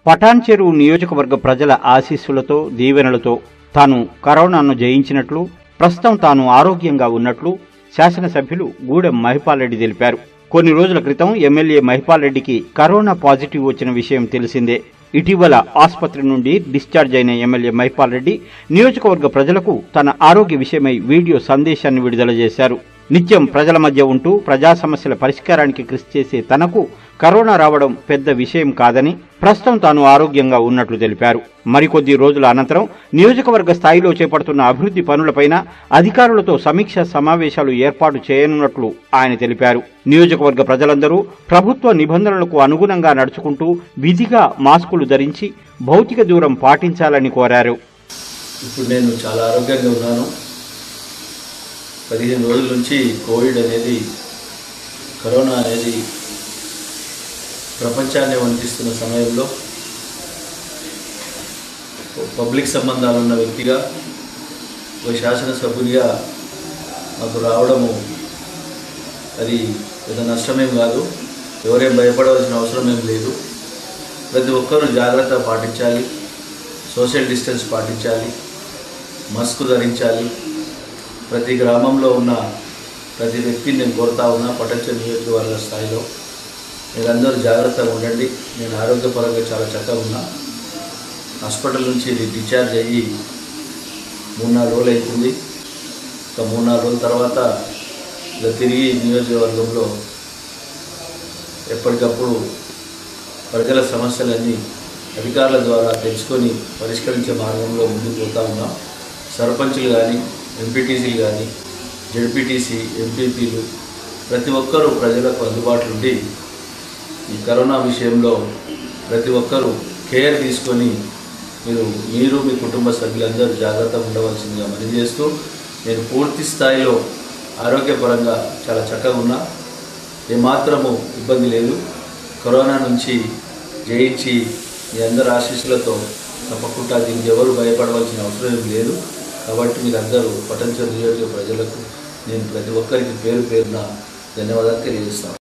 పటాన్ చెరువు నియోజకవర్గ ప్రజల ఆశీస్సులతో దీవెనలతో తాను కరోనాను జయించినట్లు ప్రస్తుతం తాను ఆరోగ్యంగా ఉన్నట్లు శాసనసభ్యులు గూడెం మహిపాల్ రెడ్డి తెలిపారు కొన్ని రోజుల క్రితం ఎమ్మెల్యే మహిపాల్ రెడ్డికి కరోనా పాజిటివ్ వచ్చిన విషయం తెలిసిందే ఇటీవల ఆసుపత్రి నుండి డిశ్చార్జ్ అయిన ఎమ్మెల్యే మహిపాల్ రెడ్డి నియోజకవర్గ ప్రజలకు తన ఆరోగ్య విషయమై వీడియో సందేశాన్ని విడుదల చేశారు నిత్యం ప్రజల మధ్య ఉంటూ ప్రజా సమస్యల పరిష్కారానికి కృషి చేసే తనకు కరోనా రావడం పెద్ద విషయం కాదని ప్రస్తుతం తాను ఆరోగ్యంగా ఉన్నట్లు తెలిపారు మరికొద్ది రోజుల అనంతరం నియోజకవర్గ స్థాయిలో చేపడుతున్న అభివృద్ధి పనులపైన అధికారులతో సమీక్ష సమావేశాలు ఏర్పాటు చేయనున్నట్లు ఆయన తెలిపారు నియోజకవర్గ ప్రజలందరూ ప్రభుత్వ నిబంధనలకు అనుగుణంగా నడుచుకుంటూ విధిగా మాస్కులు ధరించి భౌతిక దూరం పాటించాలని కోరారు ఇప్పుడు నేను చాలా ఆరోగ్యంగా ఉన్నాను పదిహేను రోజుల నుంచి కోవిడ్ అనేది కరోనా అనేది ప్రపంచాన్ని వణికిస్తున్న సమయంలో పబ్లిక్ సంబంధాలు ఉన్న వ్యక్తిగా ఒక శాసనసభ్యునిగా నాకు రావడము అది పెద్ద నష్టమేం కాదు ఎవరేం భయపడవలసిన అవసరం ఏం లేదు ప్రతి ఒక్కరూ జాగ్రత్త పాటించాలి సోషల్ డిస్టెన్స్ పాటించాలి మాస్క్ ధరించాలి ప్రతి గ్రామంలో ఉన్న ప్రతి వ్యక్తిని నేను కోరుతా ఉన్నా పటంచ నియోజకవర్గ స్థాయిలో మీరందరూ జాగ్రత్తగా ఉండండి నేను ఆరోగ్యపరంగా చాలా చక్కగా ఉన్నా హాస్పిటల్ నుంచి ఇది డిశ్చార్జ్ అయ్యి మూడు నాలుగు రోజులు అవుతుంది ఒక మూడు నాలుగు రోజుల తర్వాత ఇక తిరిగి నియోజకవర్గంలో ఎప్పటికప్పుడు ప్రజల సమస్యలన్నీ అధికారుల ద్వారా తెలుసుకొని పరిష్కరించే మార్గంలో ముందుకు పోతా ఉన్నాం సర్పంచులు కానీ ఎంపీటీసీలు కానీ జడ్పీటీసీ ఎంపీపీలు ప్రతి ఒక్కరూ ప్రజలకు అందుబాటులో ఉండి ఈ కరోనా విషయంలో ప్రతి ఒక్కరూ కేర్ తీసుకొని మీరు మీరు మీ కుటుంబ సభ్యులందరూ జాగ్రత్తగా ఉండవలసిందిగా మనవి చేస్తూ నేను పూర్తి స్థాయిలో ఆరోగ్యపరంగా చాలా చక్కగా ఉన్నా ఏమాత్రము ఇబ్బంది లేదు కరోనా నుంచి జయించి మీ అందరి ఆశీస్సులతో తప్పకుండా దీనికి ఎవరు భయపడవలసిన అవసరం ఏం లేదు కాబట్టి మీరందరూ పటంచ నియోజక ప్రజలకు నేను ప్రతి ఒక్కరికి పేరు పేరున ధన్యవాదాలు తెలియజేస్తాను